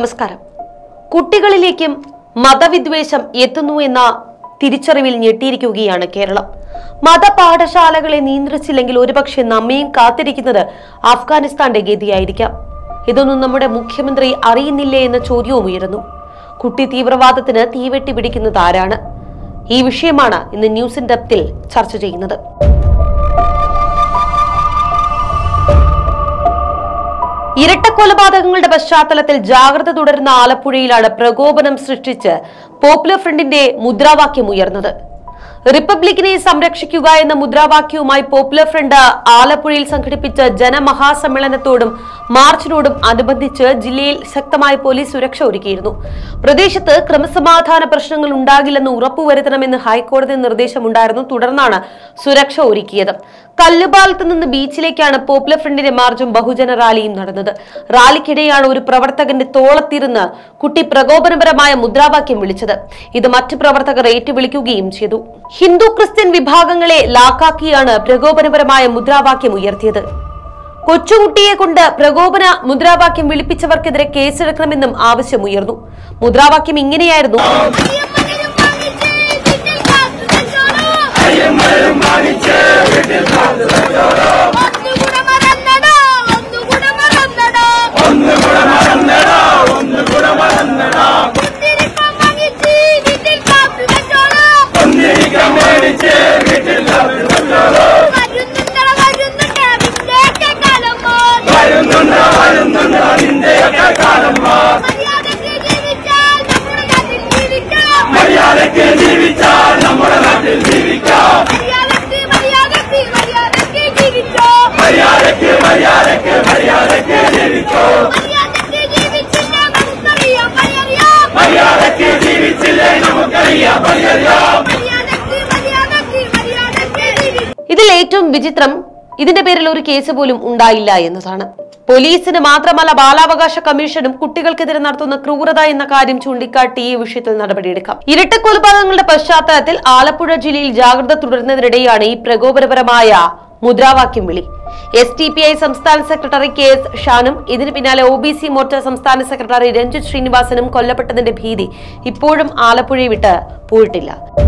നമസ്കാരം കുട്ടികളിലേക്കും മതവിദ്വേഷം എത്തുന്നു എന്ന തിരിച്ചറിവിൽ ഞെട്ടിയിരിക്കുകയാണ് കേരളം മതപാഠശാലകളെ നിയന്ത്രിച്ചില്ലെങ്കിൽ ഒരുപക്ഷെ നമ്മയും കാത്തിരിക്കുന്നത് അഫ്ഗാനിസ്ഥാന്റെ ഗതിയായിരിക്കാം ഇതൊന്നും നമ്മുടെ മുഖ്യമന്ത്രി അറിയുന്നില്ലേ എന്ന ചോദ്യവും ഉയരുന്നു കുട്ടി തീവ്രവാദത്തിന് തീവെട്ടി പിടിക്കുന്നത് ആരാണ് ഈ വിഷയമാണ് ഇന്ന് ന്യൂസ് ഇൻ ഡെപ്തിൽ ചർച്ച ചെയ്യുന്നത് ഇരട്ടക്കൊലപാതകങ്ങളുടെ പശ്ചാത്തലത്തിൽ ജാഗ്രത തുടരുന്ന ആലപ്പുഴയിലാണ് പ്രകോപനം സൃഷ്ടിച്ച് പോപ്പുലർ ഫ്രണ്ടിന്റെ മുദ്രാവാക്യം ഉയർന്നത് റിപ്പബ്ലിക്കിനെ സംരക്ഷിക്കുക എന്ന മുദ്രാവാക്യവുമായി പോപ്പുലർ ഫ്രണ്ട് ആലപ്പുഴയിൽ സംഘടിപ്പിച്ച ജനമഹാസമ്മേളനത്തോടും മാർച്ചിനോടും അനുബന്ധിച്ച് ജില്ലയിൽ ശക്തമായ പോലീസ് സുരക്ഷ ഒരുക്കിയിരുന്നു പ്രദേശത്ത് ക്രമസമാധാന പ്രശ്നങ്ങൾ ഉണ്ടാകില്ലെന്ന് ഉറപ്പുവരുത്തണമെന്ന് ഹൈക്കോടതി നിർദ്ദേശമുണ്ടായിരുന്നു തുടർന്നാണ് സുരക്ഷ ഒരുക്കിയത് കല്ലുപാലത്ത് നിന്ന് ബീച്ചിലേക്കാണ് പോപ്പുലർ ഫ്രണ്ടിന്റെ മാർച്ചും ബഹുജന റാലിയും നടന്നത് റാലിക്കിടെയാണ് ഒരു പ്രവർത്തകന്റെ തോളത്തിരുന്ന് കുട്ടി പ്രകോപനപരമായ മുദ്രാവാക്യം വിളിച്ചത് ഇത് മറ്റു പ്രവർത്തകർ ഏറ്റുവിളിക്കുകയും ചെയ്തു ഹിന്ദു ക്രിസ്ത്യൻ വിഭാഗങ്ങളെ ലാക്കാക്കിയാണ് പ്രകോപനപരമായ മുദ്രാവാക്യം ഉയർത്തിയത് കൊച്ചുകുട്ടിയെ കൊണ്ട് പ്രകോപന മുദ്രാവാക്യം വിളിപ്പിച്ചവർക്കെതിരെ കേസെടുക്കണമെന്നും ആവശ്യമുയർന്നു മുദ്രാവാക്യം ഇങ്ങനെയായിരുന്നു മര്യാദക്ക് ജീവിച്ചാൽ നമ്മുടെ നാട്ടിൽ ജീവിക്കാം മര്യാദക്ക് മര്യാദക്ക് മര്യാദക്ക് ജീവിച്ചോ മര്യാദക്ക് ജീവിച്ചില്ലേ നമുക്കറിയാം അറിയാം ഇതിൽ ഏറ്റവും വിചിത്രം ഇതിന്റെ പേരിൽ ഒരു കേസ് പോലും ഉണ്ടായില്ല എന്നതാണ് പോലീസിന് മാത്രമല്ല ബാലാവകാശ കമ്മീഷനും കുട്ടികൾക്കെതിരെ നടത്തുന്ന ക്രൂരത എന്ന കാര്യം ചൂണ്ടിക്കാട്ടി ഈ വിഷയത്തിൽ നടപടിയെടുക്കാം ഇരട്ടക്കൊലപാതകങ്ങളുടെ പശ്ചാത്തലത്തിൽ ആലപ്പുഴ ജില്ലയിൽ ജാഗ്രത തുടരുന്നതിനിടെയാണ് ഈ പ്രകോപനപരമായ മുദ്രാവാക്യം വിളി എസ് ടി പി ഐ സംസ്ഥാന സെക്രട്ടറി കെ എസ് ഷാനും ഇതിന് പിന്നാലെ ഒ ബി സി മോർച്ച സംസ്ഥാന സെക്രട്ടറി രഞ്ജിത് ശ്രീനിവാസനും കൊല്ലപ്പെട്ടതിന്റെ ഭീതി ഇപ്പോഴും ആലപ്പുഴയെ വിട്ട് പോയിട്ടില്ല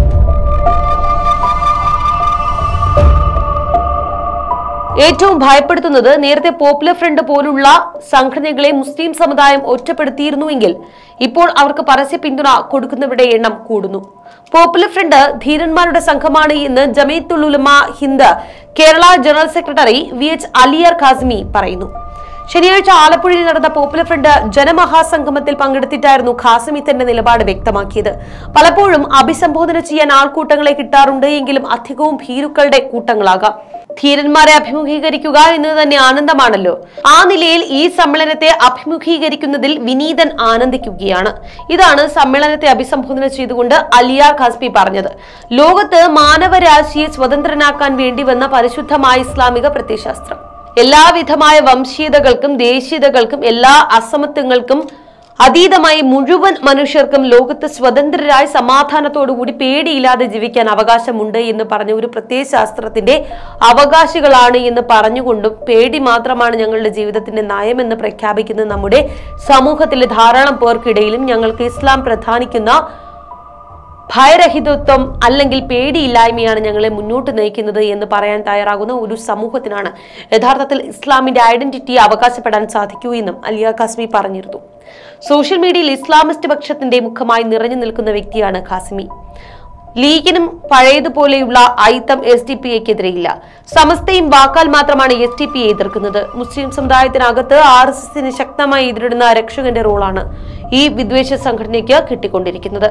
ഏറ്റവും ഭയപ്പെടുത്തുന്നത് നേരത്തെ പോപ്പുലർ ഫ്രണ്ട് പോലുള്ള സംഘടനകളെ മുസ്ലിം സമുദായം ഒറ്റപ്പെടുത്തിയിരുന്നുവെങ്കിൽ ഇപ്പോൾ അവർക്ക് പരസ്യ പിന്തുണ കൊടുക്കുന്നവരുടെ എണ്ണം കൂടുന്നു പോപ്പുലർ ഫ്രണ്ട് ധീരന്മാരുടെ സംഘമാണ് എന്ന് Jamiathul Ulama Hind Kerala general secretary V H Aliyar Qasimi പറയുന്നു ശനിയാഴ്ച ആലപ്പുഴയിൽ നടന്ന പോപ്പുലർ ഫ്രണ്ട് ജനമഹാസംഗമത്തിൽ പങ്കെടുത്തിട്ടായിരുന്നു ഖാസിമി തന്റെ നിലപാട് വ്യക്തമാക്കിയത് പലപ്പോഴും അഭിസംബോധന ചെയ്യാൻ ആൾക്കൂട്ടങ്ങളെ കിട്ടാറുണ്ട് എങ്കിലും അധികവും ഭീരുക്കളുടെ കൂട്ടങ്ങളാകാം ധീരന്മാരെ അഭിമുഖീകരിക്കുക എന്നത് തന്നെ ആനന്ദമാണല്ലോ ആ നിലയിൽ ഈ സമ്മേളനത്തെ അഭിമുഖീകരിക്കുന്നതിൽ വിനീതൻ ആനന്ദിക്കുകയാണ് ഇതാണ് സമ്മേളനത്തെ അഭിസംബോധന ചെയ്തുകൊണ്ട് അലിയാർ ഖാസ്പി പറഞ്ഞത് ലോകത്ത് മാനവരാശിയെ സ്വതന്ത്രനാക്കാൻ വേണ്ടി വന്ന പരിശുദ്ധമായ ഇസ്ലാമിക പ്രത്യയശാസ്ത്രം എല്ലാവിധമായ വംശീയതകൾക്കും ദേശീയതകൾക്കും എല്ലാ അസമത്വങ്ങൾക്കും അതീതമായി മുഴുവൻ മനുഷ്യർക്കും ലോകത്ത് സ്വതന്ത്രരായി സമാധാനത്തോടുകൂടി പേടിയില്ലാതെ ജീവിക്കാൻ അവകാശമുണ്ട് എന്ന് പറഞ്ഞ ഒരു പ്രത്യയശാസ്ത്രത്തിന്റെ അവകാശികളാണ് എന്ന് പറഞ്ഞുകൊണ്ടും പേടി മാത്രമാണ് ഞങ്ങളുടെ ജീവിതത്തിന്റെ നയമെന്ന് പ്രഖ്യാപിക്കുന്ന നമ്മുടെ സമൂഹത്തിലെ ധാരാളം പേർക്കിടയിലും ഞങ്ങൾക്ക് ഇസ്ലാം പ്രധാനിക്കുന്ന ഭയരഹിതത്വം അല്ലെങ്കിൽ പേടിയില്ലായ്മയാണ് ഞങ്ങളെ മുന്നോട്ട് നയിക്കുന്നത് എന്ന് പറയാൻ തയ്യാറാകുന്ന ഒരു സമൂഹത്തിനാണ് യഥാർത്ഥത്തിൽ ഇസ്ലാമിന്റെ ഐഡന്റിറ്റി അവകാശപ്പെടാൻ സാധിക്കൂ എന്നും അലിയ ഖാസ്മി പറഞ്ഞിരുന്നു സോഷ്യൽ മീഡിയയിൽ ഇസ്ലാമിസ്റ്റ് പക്ഷത്തിന്റെ മുഖമായി നിറഞ്ഞു നിൽക്കുന്ന വ്യക്തിയാണ് ഖാസിമി ലീഗിനും പഴയതുപോലെയുള്ള ഐത്തം എസ് ഡി പി എക്കെതിരെയില്ല സമസ്തയും വാക്കാൽ മാത്രമാണ് എസ് ഡി പി എ എതിർക്കുന്നത് മുസ്ലിം സമുദായത്തിനകത്ത് ആർ എസ് എസിന് ശക്തമായി എതിരിടുന്ന രക്ഷകന്റെ റോളാണ് ഈ വിദ്വേഷ സംഘടനയ്ക്ക് കിട്ടിക്കൊണ്ടിരിക്കുന്നത്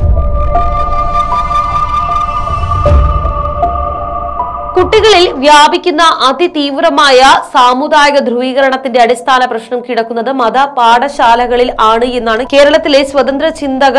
കുട്ടികളിൽ വ്യാപിക്കുന്ന അതിതീവ്രമായ സാമുദായിക ധ്രുവീകരണത്തിന്റെ അടിസ്ഥാന പ്രശ്നം കിടക്കുന്നത് മത പാഠശാലകളിൽ ആണ് എന്നാണ് കേരളത്തിലെ സ്വതന്ത്ര ചിന്തകർ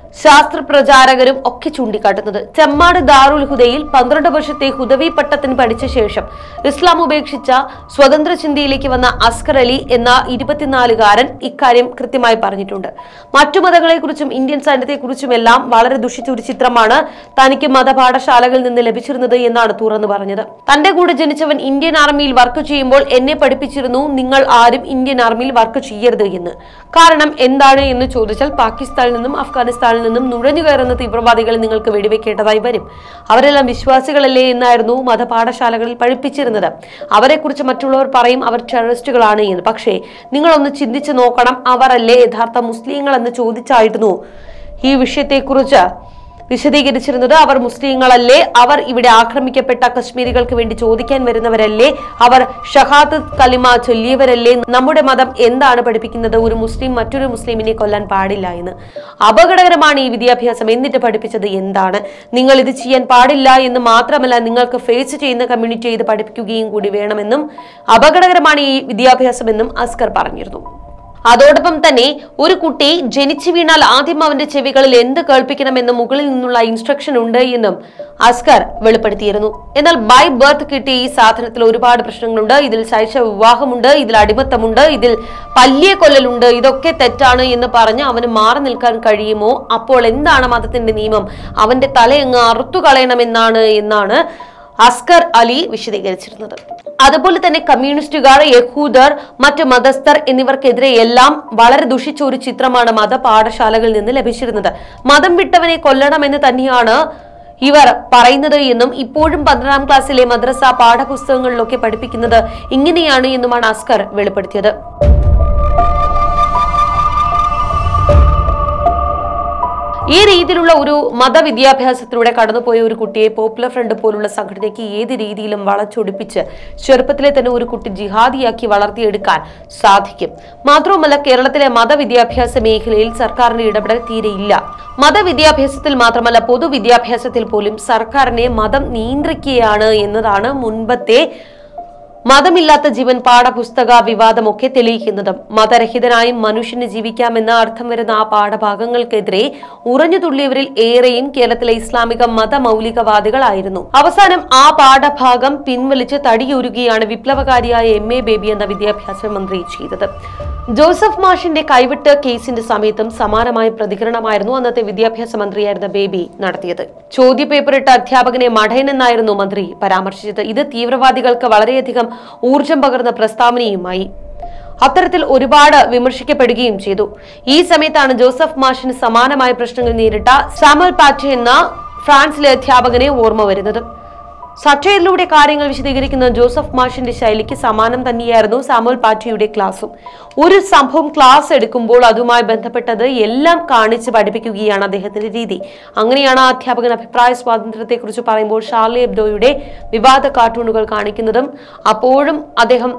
ശാസ്ത്ര പ്രചാരകരും ഒക്കെ ചൂണ്ടിക്കാട്ടുന്നത് ചെമ്മാട് ദാറുൽ ഹുദയിൽ പന്ത്രണ്ട് വർഷത്തെ ഹുദവി പട്ടത്തിന് പഠിച്ച ശേഷം ഇസ്ലാം ഉപേക്ഷിച്ച സ്വതന്ത്ര ചിന്തയിലേക്ക് വന്ന അസ്കർ അലി എന്ന ഇരുപത്തിനാലുകാരൻ ഇക്കാര്യം കൃത്യമായി പറഞ്ഞിട്ടുണ്ട് മറ്റു മതങ്ങളെക്കുറിച്ചും ഇന്ത്യൻ സൈന്യത്തെക്കുറിച്ചുമെല്ലാം വളരെ ദുഷിച്ച ഒരു ചിത്രമാണ് തനിക്ക് മതപാഠശാലകളിൽ നിന്ന് ലഭിച്ചിരുന്നത് എന്നാണ് തുറന്നു പറഞ്ഞത് തന്റെ കൂടെ ജനിച്ചവൻ ഇന്ത്യൻ ആർമിയിൽ വർക്ക് ചെയ്യുമ്പോൾ എന്നെ പഠിപ്പിച്ചിരുന്നു നിങ്ങൾ ആരും ഇന്ത്യൻ ആർമിയിൽ വർക്ക് ചെയ്യരുത് എന്ന് കാരണം എന്താണ് എന്ന് ചോദിച്ചാൽ പാകിസ്ഥാനിൽ നിന്നും അഫ്ഗാനിസ്ഥാനിൽ നിന്നും നുഴഞ്ഞു കയറുന്ന തീവ്രവാദികളെ നിങ്ങൾക്ക് വെടിവെക്കേണ്ടതായി വരും അവരെല്ലാം വിശ്വാസികളല്ലേ എന്നായിരുന്നു മതപാഠശാലകളിൽ പഠിപ്പിച്ചിരുന്നത് അവരെക്കുറിച്ച് മറ്റുള്ളവർ പറയും അവർ ടെററിസ്റ്റുകളാണ് എന്ന് പക്ഷേ നിങ്ങളൊന്ന് ചിന്തിച്ചു നോക്കണം അവരല്ലേ യഥാർത്ഥ മുസ്ലിങ്ങൾ എന്ന് ചോദിച്ചായിരുന്നു ഈ വിഷയത്തെക്കുറിച്ച് വിശദീകരിച്ചിരുന്നത് അവർ മുസ്ലിങ്ങളല്ലേ അവർ ഇവിടെ ആക്രമിക്കപ്പെട്ട കശ്മീരികൾക്ക് വേണ്ടി ചോദിക്കാൻ വരുന്നവരല്ലേ അവർ ഷഹാദ് കലിമ ചൊല്ലിയവരല്ലേ നമ്മുടെ മതം എന്താണ് പഠിപ്പിക്കുന്നത് ഒരു മുസ്ലിം മറ്റൊരു മുസ്ലിമിനെ കൊല്ലാൻ പാടില്ല എന്ന് അപകടകരമാണ് ഈ വിദ്യാഭ്യാസം എന്നിട്ട് പഠിപ്പിച്ചത് എന്താണ് നിങ്ങൾ ഇത് ചെയ്യാൻ പാടില്ല എന്ന് മാത്രമല്ല നിങ്ങൾക്ക് ഫേസ് ചെയ്യുന്ന കമ്മ്യൂണിറ്റി ഇത് പഠിപ്പിക്കുകയും കൂടി വേണമെന്നും അപകടകരമാണ് ഈ വിദ്യാഭ്യാസമെന്നും അസ്കർ പറഞ്ഞിരുന്നു അതോടൊപ്പം തന്നെ ഒരു കുട്ടി ജനിച്ചു വീണാൽ ആദ്യം അവന്റെ ചെവികളിൽ എന്ത് കേൾപ്പിക്കണമെന്ന് മുകളിൽ നിന്നുള്ള ഇൻസ്ട്രക്ഷൻ ഉണ്ട് എന്നും അസ്കർ വെളിപ്പെടുത്തിയിരുന്നു എന്നാൽ ബൈ ബർത്ത് കിട്ടിയ ഈ സാധനത്തിൽ ഒരുപാട് പ്രശ്നങ്ങളുണ്ട് ഇതിൽ ശൈശവ വിവാഹമുണ്ട് ഇതിൽ അടിമത്തമുണ്ട് ഇതിൽ പല്ലിയെ കൊല്ലലുണ്ട് ഇതൊക്കെ തെറ്റാണ് എന്ന് പറഞ്ഞ് അവന് മാറി നിൽക്കാൻ കഴിയുമോ അപ്പോൾ എന്താണ് മതത്തിന്റെ നിയമം അവന്റെ തലയങ്ങ് അറുത്തു കളയണമെന്നാണ് എന്നാണ് അസ്കർ അലി വിശദീകരിച്ചിരുന്നത് അതുപോലെ തന്നെ കമ്മ്യൂണിസ്റ്റുകാർ യഹൂദർ മറ്റ് മതസ്ഥർ എന്നിവർക്കെതിരെ എല്ലാം വളരെ ദുഷിച്ച ഒരു ചിത്രമാണ് മത പാഠശാലകളിൽ നിന്ന് ലഭിച്ചിരുന്നത് മതം വിട്ടവനെ കൊല്ലണമെന്ന് തന്നെയാണ് ഇവർ പറയുന്നത് എന്നും ഇപ്പോഴും പന്ത്രണ്ടാം ക്ലാസ്സിലെ മദ്രസ പാഠപുസ്തകങ്ങളിലൊക്കെ പഠിപ്പിക്കുന്നത് ഇങ്ങനെയാണ് എന്നുമാണ് അസ്കർ വെളിപ്പെടുത്തിയത് ഈ രീതിയിലുള്ള ഒരു മതവിദ്യാഭ്യാസത്തിലൂടെ കടന്നുപോയ ഒരു കുട്ടിയെ പോപ്പുലർ ഫ്രണ്ട് പോലുള്ള സംഘടനയ്ക്ക് ഏത് രീതിയിലും വളച്ചൊടിപ്പിച്ച് ചെറുപ്പത്തിലെ തന്നെ ഒരു കുട്ടി ജിഹാദിയാക്കി വളർത്തിയെടുക്കാൻ സാധിക്കും മാത്രവുമല്ല കേരളത്തിലെ മതവിദ്യാഭ്യാസ മേഖലയിൽ സർക്കാരിന്റെ ഇടപെടൽ തീരെയില്ല മതവിദ്യാഭ്യാസത്തിൽ മാത്രമല്ല പൊതുവിദ്യാഭ്യാസത്തിൽ പോലും സർക്കാരിനെ മതം നിയന്ത്രിക്കുകയാണ് എന്നതാണ് മുൻപത്തെ മതമില്ലാത്ത ജീവൻ പാഠപുസ്തക വിവാദമൊക്കെ തെളിയിക്കുന്നത് മതരഹിതനായും മനുഷ്യന് ജീവിക്കാമെന്ന അർത്ഥം വരുന്ന ആ പാഠഭാഗങ്ങൾക്കെതിരെ ഉറഞ്ഞു തുള്ളിയവരിൽ ഏറെയും കേരളത്തിലെ ഇസ്ലാമിക മതമൗലികവാദികളായിരുന്നു അവസാനം ആ പാഠഭാഗം പിൻവലിച്ച് തടിയൊരുകയാണ് വിപ്ലവകാരിയായ എം എ ബേബി എന്ന വിദ്യാഭ്യാസ മന്ത്രി ചെയ്തത് ജോസഫ് മാഷിന്റെ കൈവിട്ട് കേസിന്റെ സമയത്തും സമാനമായ പ്രതികരണമായിരുന്നു അന്നത്തെ വിദ്യാഭ്യാസ മന്ത്രിയായിരുന്ന ബേബി നടത്തിയത് ചോദ്യപേപ്പറിട്ട അധ്യാപകനെ മഠയനെന്നായിരുന്നു മന്ത്രി പരാമർശിച്ചത് ഇത് തീവ്രവാദികൾക്ക് വളരെയധികം ഊർജം പകർന്ന പ്രസ്താവനയുമായി അത്തരത്തിൽ ഒരുപാട് വിമർശിക്കപ്പെടുകയും ചെയ്തു ഈ സമയത്താണ് ജോസഫ് മാഷിന് സമാനമായ പ്രശ്നങ്ങൾ നേരിട്ട സാമുൽ പാറ്റെ എന്ന ഫ്രാൻസിലെ അധ്യാപകനെ ഓർമ്മ വരുന്നത് സറ്റയറിലൂടെ കാര്യങ്ങൾ വിശദീകരിക്കുന്ന ജോസഫ് മാഷിന്റെ ശൈലിക്ക് സമാനം തന്നെയായിരുന്നു സാമുൽ പാറ്റിയുടെ ക്ലാസും ഒരു സംഭവം ക്ലാസ് എടുക്കുമ്പോൾ അതുമായി ബന്ധപ്പെട്ടത് എല്ലാം കാണിച്ച് പഠിപ്പിക്കുകയാണ് അദ്ദേഹത്തിന്റെ രീതി അങ്ങനെയാണ് ആ അധ്യാപകൻ അഭിപ്രായ സ്വാതന്ത്ര്യത്തെക്കുറിച്ച് പറയുമ്പോൾ ഷാർലി എബ്ഡോയുടെ വിവാദ കാർട്ടൂണുകൾ കാണിക്കുന്നതും അപ്പോഴും അദ്ദേഹം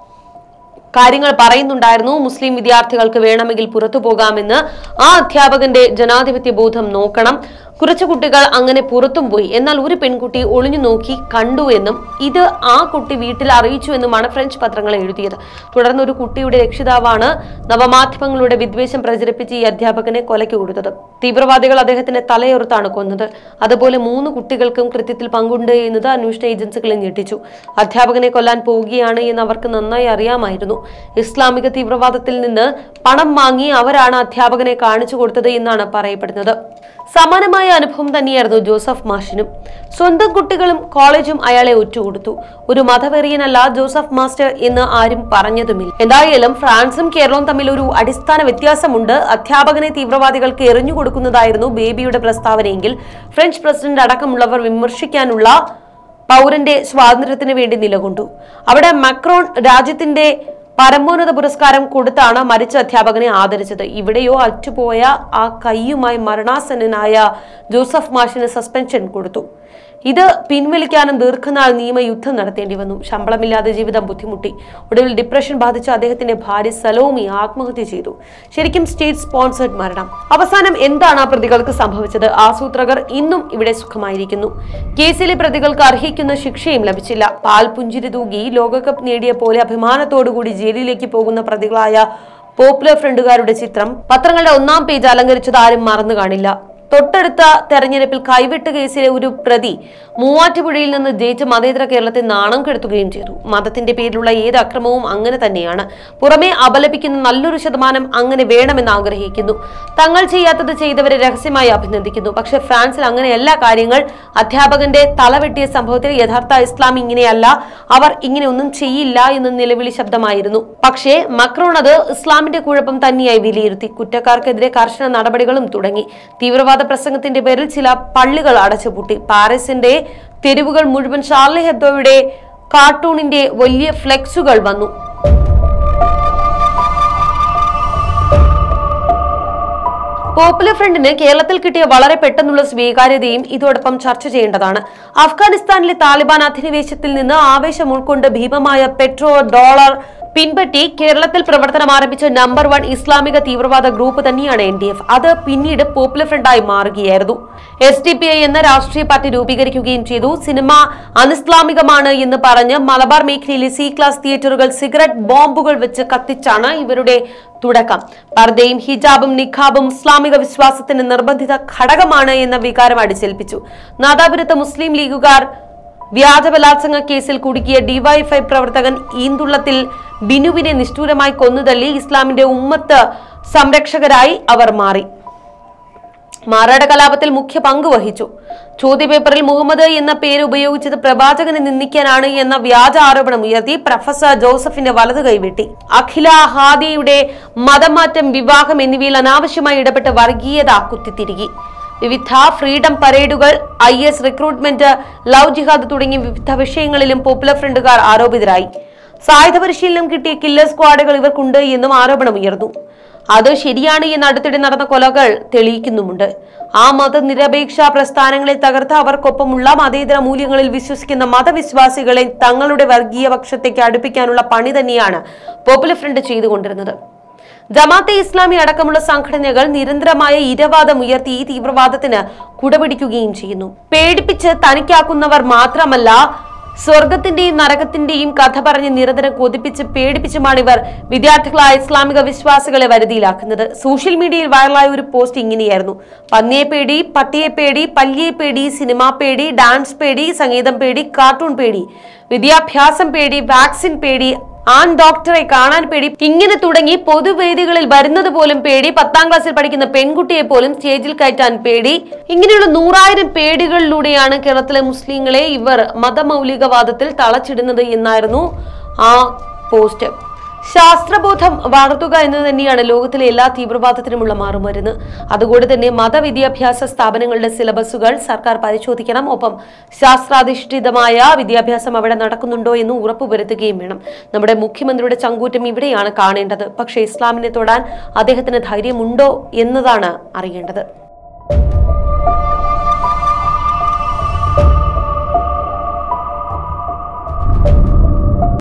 കാര്യങ്ങൾ പറയുന്നുണ്ടായിരുന്നു മുസ്ലിം വിദ്യാർത്ഥികൾക്ക് വേണമെങ്കിൽ പുറത്തു പോകാമെന്ന് ആ അധ്യാപകന്റെ ജനാധിപത്യ ബോധം നോക്കണം കുറച്ചു കുട്ടികൾ അങ്ങനെ പുറത്തും പോയി എന്നാൽ ഒരു പെൺകുട്ടി ഒളിഞ്ഞു നോക്കി കണ്ടു എന്നും ഇത് ആ കുട്ടി വീട്ടിൽ അറിയിച്ചു എന്നുമാണ് ഫ്രഞ്ച് പത്രങ്ങൾ എഴുതിയത് തുടർന്ന് ഒരു കുട്ടിയുടെ രക്ഷിതാവാണ് നവമാധ്യമങ്ങളുടെ വിദ്വേഷം പ്രചരിപ്പിച്ച് ഈ അധ്യാപകനെ കൊലയ്ക്ക് കൊടുത്തത് തീവ്രവാദികൾ അദ്ദേഹത്തിന്റെ തലയോർത്താണ് കൊന്നത് അതുപോലെ മൂന്ന് കുട്ടികൾക്കും കൃത്യത്തിൽ പങ്കുണ്ട് എന്നത് അന്വേഷണ ഏജൻസികളെ ഞെട്ടിച്ചു അധ്യാപകനെ കൊല്ലാൻ പോവുകയാണ് എന്ന് അവർക്ക് നന്നായി അറിയാമായിരുന്നു ഇസ്ലാമിക തീവ്രവാദത്തിൽ നിന്ന് പണം വാങ്ങി അവരാണ് അധ്യാപകനെ കാണിച്ചു കൊടുത്തത് എന്നാണ് പറയപ്പെടുന്നത് സമാനമായ അനുഭവം തന്നെയായിരുന്നു ജോസഫ് മാഷിനും സ്വന്തം കുട്ടികളും കോളേജും അയാളെ ഒറ്റുകൊടുത്തു ഒരു മതവെറിയനല്ല ജോസഫ് മാസ്റ്റർ എന്ന് ആരും പറഞ്ഞതുമില്ല എന്തായാലും ഫ്രാൻസും കേരളവും തമ്മിൽ ഒരു അടിസ്ഥാന വ്യത്യാസമുണ്ട് അധ്യാപകനെ തീവ്രവാദികൾക്ക് എറിഞ്ഞു കൊടുക്കുന്നതായിരുന്നു ബേബിയുടെ പ്രസ്താവനയെങ്കിൽ ഫ്രഞ്ച് പ്രസിഡന്റ് അടക്കമുള്ളവർ വിമർശിക്കാനുള്ള പൗരന്റെ സ്വാതന്ത്ര്യത്തിന് വേണ്ടി നിലകൊണ്ടു അവിടെ മക്രോൺ രാജ്യത്തിന്റെ പരമോന്നത പുരസ്കാരം കൊടുത്താണ് മരിച്ച അധ്യാപകനെ ആദരിച്ചത് ഇവിടെയോ അറ്റുപോയ ആ കൈയുമായി മരണാസന്നനായ ജോസഫ് മാഷിന് സസ്പെൻഷൻ കൊടുത്തു ഇത് പിൻവലിക്കാനും ദീർഘനാൾ നിയമയുദ്ധം നടത്തേണ്ടി വന്നു ശമ്പളമില്ലാതെ ജീവിതം ബുദ്ധിമുട്ടി ഒടുവിൽ ഡിപ്രഷൻ ബാധിച്ച അദ്ദേഹത്തിന്റെ ഭാര്യ സലോമി ആത്മഹത്യ ചെയ്തു ശരിക്കും സ്റ്റേറ്റ് സ്പോൺസേഡ് മരണം അവസാനം എന്താണ് ആ പ്രതികൾക്ക് സംഭവിച്ചത് ആസൂത്രകർ ഇന്നും ഇവിടെ സുഖമായിരിക്കുന്നു കേസിലെ പ്രതികൾക്ക് അർഹിക്കുന്ന ശിക്ഷയും ലഭിച്ചില്ല പാൽ പുഞ്ചിരി തൂകി ലോകകപ്പ് നേടിയ പോലെ അഭിമാനത്തോടുകൂടി ജയിലിലേക്ക് പോകുന്ന പ്രതികളായ പോപ്പുലർ ഫ്രണ്ടുകാരുടെ ചിത്രം പത്രങ്ങളുടെ ഒന്നാം പേജ് അലങ്കരിച്ചത് ആരും മറന്നു കാണില്ല തൊട്ടടുത്ത തെരഞ്ഞെടുപ്പിൽ കൈവിട്ട് കേസിലെ ഒരു പ്രതി മൂവാറ്റുപുഴയിൽ നിന്ന് ജയിച്ച് മതേതര കേരളത്തെ നാണം കെടുത്തുകയും ചെയ്തു മതത്തിന്റെ പേരിലുള്ള ഏത് അക്രമവും അങ്ങനെ തന്നെയാണ് പുറമെ അപലപിക്കുന്ന നല്ലൊരു ശതമാനം അങ്ങനെ വേണമെന്ന് ആഗ്രഹിക്കുന്നു തങ്ങൾ ചെയ്യാത്തത് ചെയ്തവരെ രഹസ്യമായി അഭിനന്ദിക്കുന്നു പക്ഷെ ഫ്രാൻസിൽ അങ്ങനെയല്ല കാര്യങ്ങൾ അധ്യാപകന്റെ തലവെട്ടിയ സംഭവത്തിൽ യഥാർത്ഥ ഇസ്ലാം ഇങ്ങനെയല്ല അവർ ഇങ്ങനെ ഒന്നും ചെയ്യില്ല എന്ന് നിലവിളി ശബ്ദമായിരുന്നു പക്ഷേ മക്രോൺ അത് ഇസ്ലാമിന്റെ കുഴപ്പം തന്നെയായി വിലയിരുത്തി കുറ്റക്കാർക്കെതിരെ കർശന നടപടികളും തുടങ്ങി തീവ്രവാദ പ്രസംഗത്തിന്റെ പേരിൽ ചില പള്ളികൾ അടച്ചുപൂട്ടി പാരീസിന്റെ തെരുവുകൾ മുഴുവൻ ഷാർലി ഹെബ്ദോയുടെ കാർട്ടൂണിന്റെ വലിയ ഫ്ലെക്സുകൾ വന്നു പോപ്പുലർ ഫ്രണ്ടിന് കേരളത്തിൽ കിട്ടിയ വളരെ പെട്ടെന്നുള്ള സ്വീകാര്യതയും ഇതോടൊപ്പം ചർച്ച ചെയ്യേണ്ടതാണ് അഫ്ഗാനിസ്ഥാനിലെ താലിബാൻ അധിനിവേശത്തിൽ നിന്ന് ആവേശം ഉൾക്കൊണ്ട് ഭീമമായ പെട്രോ ഡോളർ പിൻപറ്റി കേരളത്തിൽ പ്രവർത്തനം ആരംഭിച്ച നമ്പർ വൺ ഇസ്ലാമിക തീവ്രവാദ ഗ്രൂപ്പ് തന്നെയാണ് എൻ ഡി എഫ് അത് പിന്നീട് പോപ്പുലർ ഫ്രണ്ടായി മാറുകയായിരുന്നു എസ് ഡി പി ഐ എന്ന രാഷ്ട്രീയ പാർട്ടി രൂപീകരിക്കുകയും ചെയ്തു സിനിമ അനിസ്ലാമികമാണ് എന്ന് പറഞ്ഞ് മലബാർ മേഖലയിലെ സി ക്ലാസ് തിയേറ്ററുകൾ സിഗരറ്റ് ബോംബുകൾ വെച്ച് കത്തിച്ചാണ് ഇവരുടെ തുടക്കം പർദ്ദയും ഹിജാബും നിഖാബും ഇസ്ലാമിക വിശ്വാസത്തിന് നിർബന്ധിത ഘടകമാണ് എന്ന വികാരം അടിച്ചേൽപ്പിച്ചു നാദാപുരത്ത് മുസ്ലിം ലീഗുകാർ വ്യാജ ബലാത്സംഗ കേസിൽ കുടുക്കിയ ഡിവൈഎഫ്ഐ പ്രവർത്തകൻ ഈന്തുള്ളത്തിൽ ബിനുവിനെ നിഷ്ഠൂരമായി കൊന്നുതള്ളി ഇസ്ലാമിന്റെ ഉമ്മത്ത് സംരക്ഷകരായി അവർ മാറി മാറാട് കലാപത്തിൽ മുഖ്യ പങ്ക് വഹിച്ചു ചോദ്യപേപ്പറിൽ മുഹമ്മദ് എന്ന പേര് ഉപയോഗിച്ചത് പ്രവാചകനെ നിന്ദിക്കാനാണ് എന്ന വ്യാജ ആരോപണം ഉയർത്തി പ്രൊഫസർ ജോസഫിന്റെ വലതു കൈവെട്ടി അഖില ഹാദിയുടെ മതമാറ്റം വിവാഹം എന്നിവയിൽ അനാവശ്യമായി ഇടപെട്ട് വർഗീയത കുത്തിത്തിരുകി വിവിധ ഫ്രീഡം പരേഡുകൾ I S recruitment love jihad തുടങ്ങിയ വിവിധ വിഷയങ്ങളിലും പോപ്പുലർ ഫ്രണ്ടുകാർ ആരോപിതരായി സായുധ പരിശീലനം കിട്ടിയ കില്ലർ സ്ക്വാഡുകൾ ഇവർക്കുണ്ട് എന്നും ആരോപണമുയർന്നു അത് ശരിയാണ് എന്ന് അടുത്തിടെ നടന്ന കൊലകൾ തെളിയിക്കുന്നുമുണ്ട് ആ മതനിരപേക്ഷ പ്രസ്ഥാനങ്ങളെ തകർത്ത് അവർക്കൊപ്പമുള്ള മതേതര മൂല്യങ്ങളിൽ വിശ്വസിക്കുന്ന മതവിശ്വാസികളെ തങ്ങളുടെ വർഗീയ പക്ഷത്തേക്ക് അടുപ്പിക്കാനുള്ള പണി തന്നെയാണ് പോപ്പുലർ ഫ്രണ്ട് ചെയ്തുകൊണ്ടിരുന്നത് ജമാഅത്തെ ഇസ്ലാമി അടക്കമുള്ള സംഘടനകൾ നിരന്തരമായ ഇരവാദം ഉയർത്തി ഈ തീവ്രവാദത്തിന് കുടപിടിക്കുകയും ചെയ്യുന്നു പേടിപ്പിച്ച് തനിക്കാക്കുന്നവർ മാത്രമല്ല സ്വർഗത്തിന്റെയും നരകത്തിന്റെയും കഥ പറഞ്ഞ് നിരന്തരം കൊതിപ്പിച്ച് പേടിപ്പിച്ചുമാണ് ഇവർ വിദ്യാർത്ഥികളായ ഇസ്ലാമിക വിശ്വാസികളെ വരുതിയിലാക്കുന്നത് സോഷ്യൽ മീഡിയയിൽ വൈറലായ ഒരു പോസ്റ്റ് ഇങ്ങനെയായിരുന്നു പന്നിയെ പേടി പട്ടിയെ പേടി പല്ലിയെ പേടി സിനിമാ പേടി ഡാൻസ് പേടി സംഗീതം പേടി കാർട്ടൂൺ പേടി വിദ്യാഭ്യാസം പേടി വാക്സിൻ പേടി ആൺ ഡോക്ടറെ കാണാൻ പേടി ഇങ്ങനെ തുടങ്ങി പൊതുവേദികളിൽ വരുന്നത് പോലും പേടി പത്താം ക്ലാസ്സിൽ പഠിക്കുന്ന പെൺകുട്ടിയെ പോലും സ്റ്റേജിൽ കയറ്റാൻ പേടി ഇങ്ങനെയുള്ള നൂറായിരം പേടികളിലൂടെയാണ് കേരളത്തിലെ മുസ്ലിങ്ങളെ ഇവർ മതമൗലികവാദത്തിൽ തളച്ചിടുന്നത് എന്നായിരുന്നു ആ പോസ്റ്റ് ശാസ്ത്രബോധം വളർത്തുക എന്നത് തന്നെയാണ് ലോകത്തിലെ എല്ലാ തീവ്രവാദത്തിനുമുള്ള മാറുമരുന്ന് അതുകൊണ്ട് തന്നെ മതവിദ്യാഭ്യാസ സ്ഥാപനങ്ങളുടെ സിലബസുകൾ സർക്കാർ പരിശോധിക്കണം ഒപ്പം ശാസ്ത്രാധിഷ്ഠിതമായ വിദ്യാഭ്യാസം അവിടെ നടക്കുന്നുണ്ടോ എന്ന് ഉറപ്പുവരുത്തുകയും വേണം നമ്മുടെ മുഖ്യമന്ത്രിയുടെ ചങ്കൂറ്റം ഇവിടെയാണ് കാണേണ്ടത് പക്ഷേ ഇസ്ലാമിനെ തൊടാൻ അദ്ദേഹത്തിന് ധൈര്യമുണ്ടോ എന്നതാണ് അറിയേണ്ടത്